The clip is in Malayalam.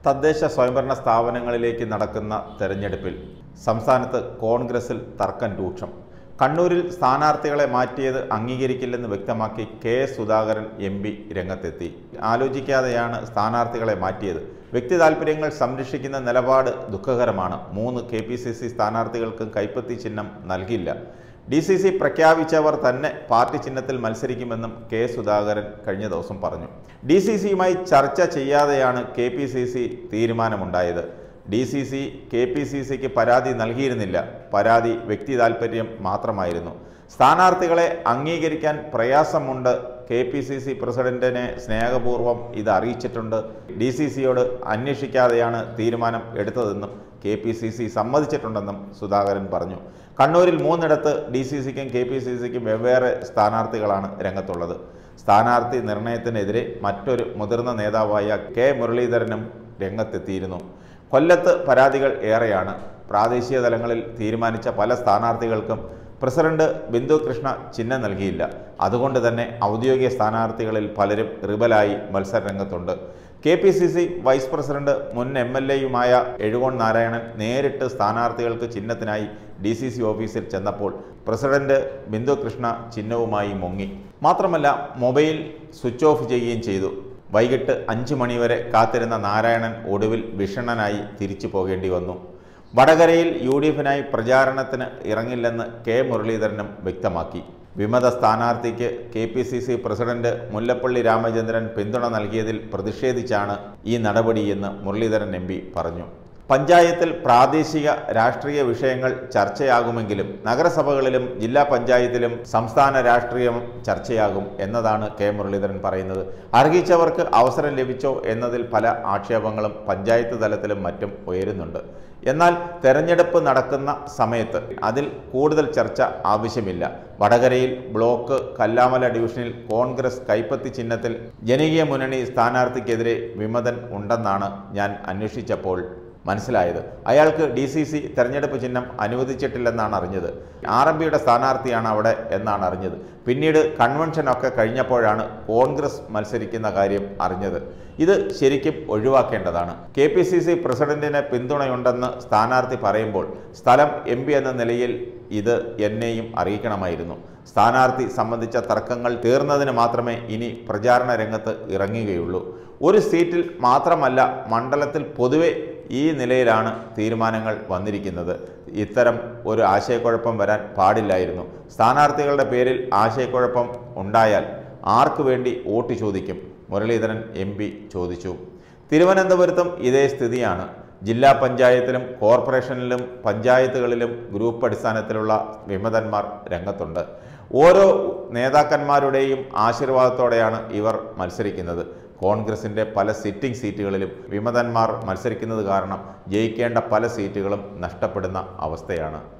തദ്ദേശ സ്വയംഭരണ സ്ഥാപനങ്ങളിലേക്ക് നടക്കുന്ന തെരഞ്ഞെടുപ്പിൽ സംസ്ഥാനത്ത് കോൺഗ്രസിൽ തർക്കം രൂക്ഷം കണ്ണൂരിൽ സ്ഥാനാർത്ഥികളെ മാറ്റിയത് അംഗീകരിക്കില്ലെന്ന് വ്യക്തമാക്കി കെ സുധാകരൻ എം പി രംഗത്തെത്തി ആലോചിക്കാതെയാണ് സ്ഥാനാർത്ഥികളെ മാറ്റിയത് വ്യക്തി താൽപ്പര്യങ്ങൾ സംരക്ഷിക്കുന്ന നിലപാട് ദുഃഖകരമാണ് മൂന്ന് കെ പി സി സി സ്ഥാനാർത്ഥികൾക്കും കൈപ്പത്തി ചിഹ്നം നൽകില്ല ഡി സി സി പ്രഖ്യാപിച്ചവർ തന്നെ പാർട്ടി ചിഹ്നത്തിൽ മത്സരിക്കുമെന്നും കെ സുധാകരൻ കഴിഞ്ഞ ദിവസം പറഞ്ഞു ഡി സി സിയുമായി ചർച്ച ചെയ്യാതെയാണ് കെ പി സി സി തീരുമാനമുണ്ടായത് D C C K P C സിക്ക് പരാതി നൽകിയിരുന്നില്ല പരാതി വ്യക്തി താൽപ്പര്യം മാത്രമായിരുന്നു സ്ഥാനാർത്ഥികളെ അംഗീകരിക്കാൻ പ്രയാസമുണ്ട് കെ പി സി സി പ്രസിഡന്റിനെ സ്നേഹപൂർവ്വം ഇത് അറിയിച്ചിട്ടുണ്ട് ഡി സി സിയോട് അന്വേഷിക്കാതെയാണ് തീരുമാനം എടുത്തതെന്നും കെ പി സി സി സമ്മതിച്ചിട്ടുണ്ടെന്നും സുധാകരൻ പറഞ്ഞു കണ്ണൂരിൽ മൂന്നിടത്ത് ഡി സി സിക്കും കെ പി സി സിക്കും വെവ്വേറെ സ്ഥാനാർത്ഥികളാണ് രംഗത്തുള്ളത് സ്ഥാനാർത്ഥി നിർണയത്തിനെതിരെ മറ്റൊരു മുതിർന്ന നേതാവായ കെ മുരളീധരനും രംഗത്തെത്തിയിരുന്നു കൊല്ലത്ത് പരാതികൾ ഏറെയാണ് പ്രാദേശിക തലങ്ങളിൽ തീരുമാനിച്ച പല സ്ഥാനാർത്ഥികൾക്കും പ്രസിഡന്റ് ബിന്ദു കൃഷ്ണ ചിഹ്നം നൽകിയില്ല അതുകൊണ്ട് തന്നെ ഔദ്യോഗിക സ്ഥാനാർത്ഥികളിൽ പലരും റിബലായി മത്സരരംഗത്തുണ്ട് K P C C vice president മുൻ എം എൽ എയുമായ എഴുകോൺ നാരായണൻ നേരിട്ട് സ്ഥാനാർത്ഥികൾക്ക് ചിഹ്നത്തിനായി ഡി സി സി ഓഫീസിൽ ചെന്നപ്പോൾ പ്രസിഡന്റ് ബിന്ദു കൃഷ്ണ ചിഹ്നവുമായി മുങ്ങി മാത്രമല്ല മൊബൈൽ സ്വിച്ച് ഓഫ് ചെയ്യുകയും ചെയ്തു വൈകിട്ട് അഞ്ച് മണിവരെ കാത്തിരുന്ന നാരായണൻ ഒടുവിൽ വിഷണ്ണനായി തിരിച്ചു പോകേണ്ടി വന്നു വടകരയിൽ യു ഡി എഫിനായി പ്രചാരണത്തിന് ഇറങ്ങില്ലെന്ന് കെ മുരളീധരനും വ്യക്തമാക്കി വിമത സ്ഥാനാർത്ഥിക്ക് K P C C president Mullappally Ramachandran പിന്തുണ നൽകിയതിൽ പ്രതിഷേധിച്ചാണ് ഈ നടപടിയെന്ന് മുരളീധരൻ എം പറഞ്ഞു പഞ്ചായത്തിൽ പ്രാദേശിക രാഷ്ട്രീയ വിഷയങ്ങൾ ചർച്ചയാകുമെങ്കിലും നഗരസഭകളിലും ജില്ലാ പഞ്ചായത്തിലും സംസ്ഥാന രാഷ്ട്രീയം ചർച്ചയാകും എന്നതാണ് കെ മുരളീധരൻ പറയുന്നത് അർഹിച്ചവർക്ക് അവസരം ലഭിച്ചോ എന്നതിൽ പല ആക്ഷേപങ്ങളും പഞ്ചായത്ത് തലത്തിലും മറ്റും ഉയരുന്നുണ്ട് എന്നാൽ തെരഞ്ഞെടുപ്പ് നടക്കുന്ന സമയത്ത് അതിൽ കൂടുതൽ ചർച്ച ആവശ്യമില്ല വടകരയിൽ ബ്ലോക്ക് കല്ലാമല ഡിവിഷനിൽ കോൺഗ്രസ് കൈപ്പത്തി ചിഹ്നത്തിൽ ജനകീയ മുന്നണി സ്ഥാനാർത്ഥിക്കെതിരെ വിമതൻ ഉണ്ടെന്നാണ് ഞാൻ അന്വേഷിച്ചപ്പോൾ മനസ്സിലായത് അയാൾക്ക് ഡി സി സി തെരഞ്ഞെടുപ്പ് ചിഹ്നം അനുവദിച്ചിട്ടില്ലെന്നാണ് അറിഞ്ഞത് ആർ എം പിയുടെ സ്ഥാനാർത്ഥിയാണ് അവിടെ എന്നാണ് അറിഞ്ഞത് പിന്നീട് കൺവെൻഷനൊക്കെ കഴിഞ്ഞപ്പോഴാണ് കോൺഗ്രസ് മത്സരിക്കുന്ന കാര്യം അറിഞ്ഞത് ഇത് ശരിക്കും ഒഴിവാക്കേണ്ടതാണ് കെ പി സി സി പ്രസിഡന്റിന് പിന്തുണയുണ്ടെന്ന് സ്ഥാനാർത്ഥി പറയുമ്പോൾ സ്ഥലം എം പി എന്ന നിലയിൽ ഇത് എന്നെയും അറിയിക്കണമായിരുന്നു സ്ഥാനാർത്ഥി സംബന്ധിച്ച തർക്കങ്ങൾ തീർന്നതിന് മാത്രമേ ഇനി പ്രചാരണ രംഗത്ത് ഇറങ്ങുകയുള്ളൂ ഒരു സീറ്റിൽ മാത്രമല്ല മണ്ഡലത്തിൽ പൊതുവെ ഈ നിലയിലാണ് തീരുമാനങ്ങൾ വന്നിരിക്കുന്നത് ഇത്തരം ഒരു ആശയക്കുഴപ്പം വരാൻ പാടില്ലായിരുന്നു സ്ഥാനാർത്ഥികളുടെ പേരിൽ ആശയക്കുഴപ്പം ഉണ്ടായാൽ ആർക്കു വേണ്ടി വോട്ട് ചോദിക്കും മുരളീധരൻ എം ചോദിച്ചു തിരുവനന്തപുരത്തും ഇതേ സ്ഥിതിയാണ് ജില്ലാ പഞ്ചായത്തിലും കോർപ്പറേഷനിലും പഞ്ചായത്തുകളിലും ഗ്രൂപ്പ് അടിസ്ഥാനത്തിലുള്ള വിമതന്മാർ രംഗത്തുണ്ട് ഓരോ നേതാക്കന്മാരുടെയും ആശീർവാദത്തോടെയാണ് ഇവർ മത്സരിക്കുന്നത് കോൺഗ്രസിൻ്റെ പല സിറ്റിംഗ് സീറ്റുകളിലും വിമതന്മാർ മത്സരിക്കുന്നത് കാരണം ജയിക്കേണ്ട പല സീറ്റുകളും നഷ്ടപ്പെടുന്ന അവസ്ഥയാണ്